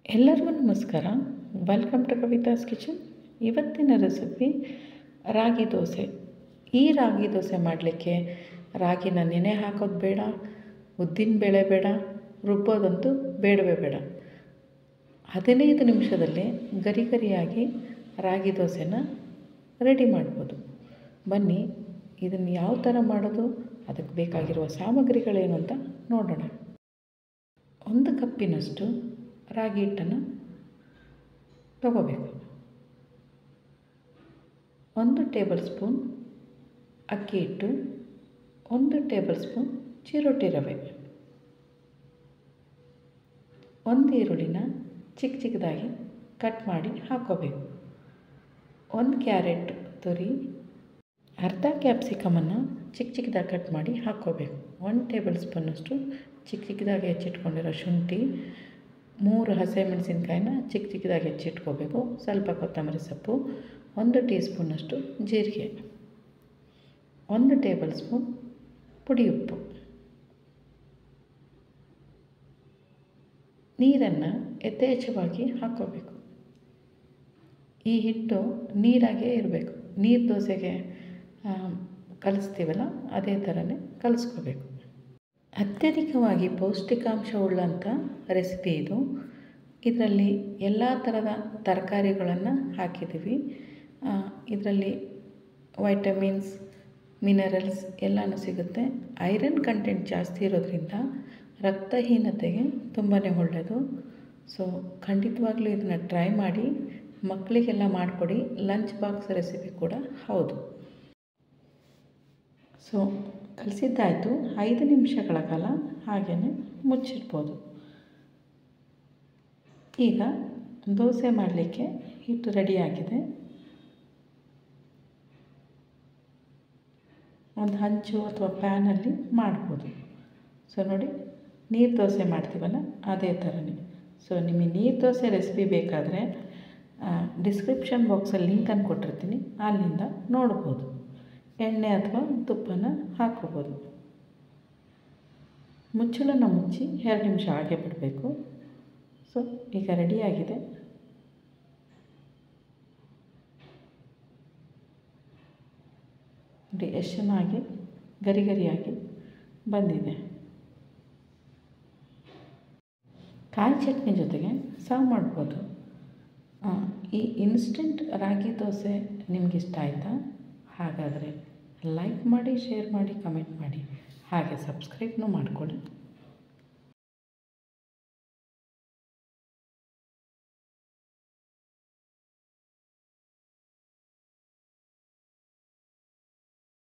ಎಲ್ಲರಿಗೂ ನಮಸ್ಕಾರ welcome to Kavitha's kitchen ಇವತ್ತಿನ ರೆಸಿಪಿ ರಾಗಿ ದೋಸೆ ಈ ರಾಗಿ ದೋಸೆ ಮಾಡಲಿಕ್ಕೆ ರಾಗಿನ ನೆನೆ ಹಾಕೋದು ಬೇಡ ಉದ್ದಿನ ಬೇಳೆ ಬೇಡ ರುಬ್ಬೋದಂತೂ ಬೇಡವೇ ಬೇಡ ಹದಿನೈದು ನಿಮಿಷದಲ್ಲೇ ಗರಿ ಗರಿಯಾಗಿ ರಾಗಿ ದೋಸೆನ ರೆಡಿ ಮಾಡ್ಬೋದು ಬನ್ನಿ ಇದನ್ನು ಯಾವ ಥರ ಮಾಡೋದು ಅದಕ್ಕೆ ಬೇಕಾಗಿರುವ ಸಾಮಗ್ರಿಗಳೇನು ಅಂತ ನೋಡೋಣ ಒಂದು ಕಪ್ಪಿನಷ್ಟು ರಾಗಿ ಹಿಟ್ಟನ್ನು ತಗೋಬೇಕು ಒಂದು ಟೇಬಲ್ ಸ್ಪೂನ್ ಅಕ್ಕಿ ಹಿಟ್ಟು ಒಂದು ಟೇಬಲ್ ಸ್ಪೂನ್ ಚಿರೋಟಿ ರವೆ ಒಂದು ಈರುಳ್ಳಿನ ಚಿಕ್ಕ ಚಿಕ್ಕದಾಗಿ ಕಟ್ ಮಾಡಿ ಹಾಕ್ಕೋಬೇಕು ಒಂದು ಕ್ಯಾರೆಟ್ ತುರಿ ಅರ್ಧ ಕ್ಯಾಪ್ಸಿಕಮನ್ನು ಚಿಕ್ಕ ಚಿಕ್ಕದಾಗಿ ಕಟ್ ಮಾಡಿ ಹಾಕ್ಕೋಬೇಕು ಒಂದು ಟೇಬಲ್ ಸ್ಪೂನಷ್ಟು ಚಿಕ್ಕ ಚಿಕ್ಕದಾಗಿ ಹೆಚ್ಚಿಟ್ಕೊಂಡಿರೋ ಶುಂಠಿ ಮೂರು ಹಸಿಮೆಣಸಿನ್ಕಾಯಿನ ಚಿಕ್ಕ ಚಿಕ್ಕದಾಗಿ ಹೆಚ್ಚಿಟ್ಕೋಬೇಕು ಸ್ವಲ್ಪ ಕೊತ್ತಂಬರಿ ಸೊಪ್ಪು ಒಂದು ಟೀ ಸ್ಪೂನಷ್ಟು ಜೀರಿಗೆ ಒಂದು ಟೇಬಲ್ ಸ್ಪೂನ್ ಪುಡಿ ಉಪ್ಪು ನೀರನ್ನು ಯಥೇಚ್ಛವಾಗಿ ಹಾಕ್ಕೋಬೇಕು ಈ ಹಿಟ್ಟು ನೀರಾಗೇ ಇರಬೇಕು ನೀರು ದೋಸೆಗೆ ಕಲಿಸ್ತೀವಲ್ಲ ಅದೇ ಥರನೇ ಕಲಿಸ್ಕೋಬೇಕು ಅತ್ಯಧಿಕವಾಗಿ ಪೌಷ್ಟಿಕಾಂಶವುಳ್ಳಂಥ ರೆಸಿಪಿ ಇದು ಇದರಲ್ಲಿ ಎಲ್ಲ ಥರದ ತರಕಾರಿಗಳನ್ನು ಹಾಕಿದ್ದೀವಿ ಇದರಲ್ಲಿ ವೈಟಮಿನ್ಸ್ ಮಿನರಲ್ಸ್ ಎಲ್ಲನೂ ಸಿಗುತ್ತೆ ಐರನ್ ಕಂಟೆಂಟ್ ಜಾಸ್ತಿ ಇರೋದ್ರಿಂದ ರಕ್ತಹೀನತೆಗೆ ತುಂಬಾ ಒಳ್ಳೆಯದು ಸೊ ಖಂಡಿತವಾಗ್ಲೂ ಇದನ್ನು ಟ್ರೈ ಮಾಡಿ ಮಕ್ಕಳಿಗೆಲ್ಲ ಮಾಡಿಕೊಡಿ ಲಂಚ್ ಬಾಕ್ಸ್ ರೆಸಿಪಿ ಕೂಡ ಹೌದು ಸೊ ಕಲಿಸಿದ್ದಾಯಿತು ಐದು ನಿಮಿಷಗಳ ಕಾಲ ಹಾಗೇ ಮುಚ್ಚಿಡ್ಬೋದು ಈಗ ದೋಸೆ ಮಾಡಲಿಕ್ಕೆ ಹಿಟ್ಟು ರೆಡಿಯಾಗಿದೆ ಒಂದು ಹಂಚು ಅಥವಾ ಪ್ಯಾನಲ್ಲಿ ಮಾಡ್ಬೋದು ಸೊ ನೋಡಿ ನೀರು ದೋಸೆ ಮಾಡ್ತೀವಲ್ಲ ಅದೇ ಥರನೇ ಸೊ ನಿಮಗೆ ನೀರು ದೋಸೆ ರೆಸಿಪಿ ಬೇಕಾದರೆ ಡಿಸ್ಕ್ರಿಪ್ಷನ್ ಬಾಕ್ಸಲ್ಲಿ ಲಿಂಕನ್ನು ಕೊಟ್ಟಿರ್ತೀನಿ ಅಲ್ಲಿಂದ ನೋಡ್ಬೋದು ಎಣ್ಣೆ ಅಥವಾ ತುಪ್ಪನ ಹಾಕ್ಕೋಬೋದು ಮುಚ್ಚಳನ್ನು ಮುಚ್ಚಿ ಎರಡು ನಿಮಿಷ ಹಾಗೆ ಬಿಡಬೇಕು ಸೊ ಈಗ ರೆಡಿಯಾಗಿದೆ ನೋಡಿ ಎಷ್ಟು ಚೆನ್ನಾಗಿ ಗರಿ ಗರಿಯಾಗಿ ಬಂದಿದೆ ಕಾಯಿ ಚಟ್ನಿ ಜೊತೆಗೆ ಸರ್ವ್ ಮಾಡ್ಬೋದು ಈ ಇನ್ಸ್ಟೆಂಟ್ ರಾಗಿ ದೋಸೆ ನಿಮ್ಗೆ ಇಷ್ಟ ಆಯಿತಾ ಹಾಗಾದರೆ ಲೈಕ್ ಮಾಡಿ ಶೇರ್ ಮಾಡಿ ಕಮೆಂಟ್ ಮಾಡಿ ಹಾಗೆ ಸಬ್ಸ್ಕ್ರೈಬ್ನೂ ಮಾಡಿಕೊಳ್ಳಿ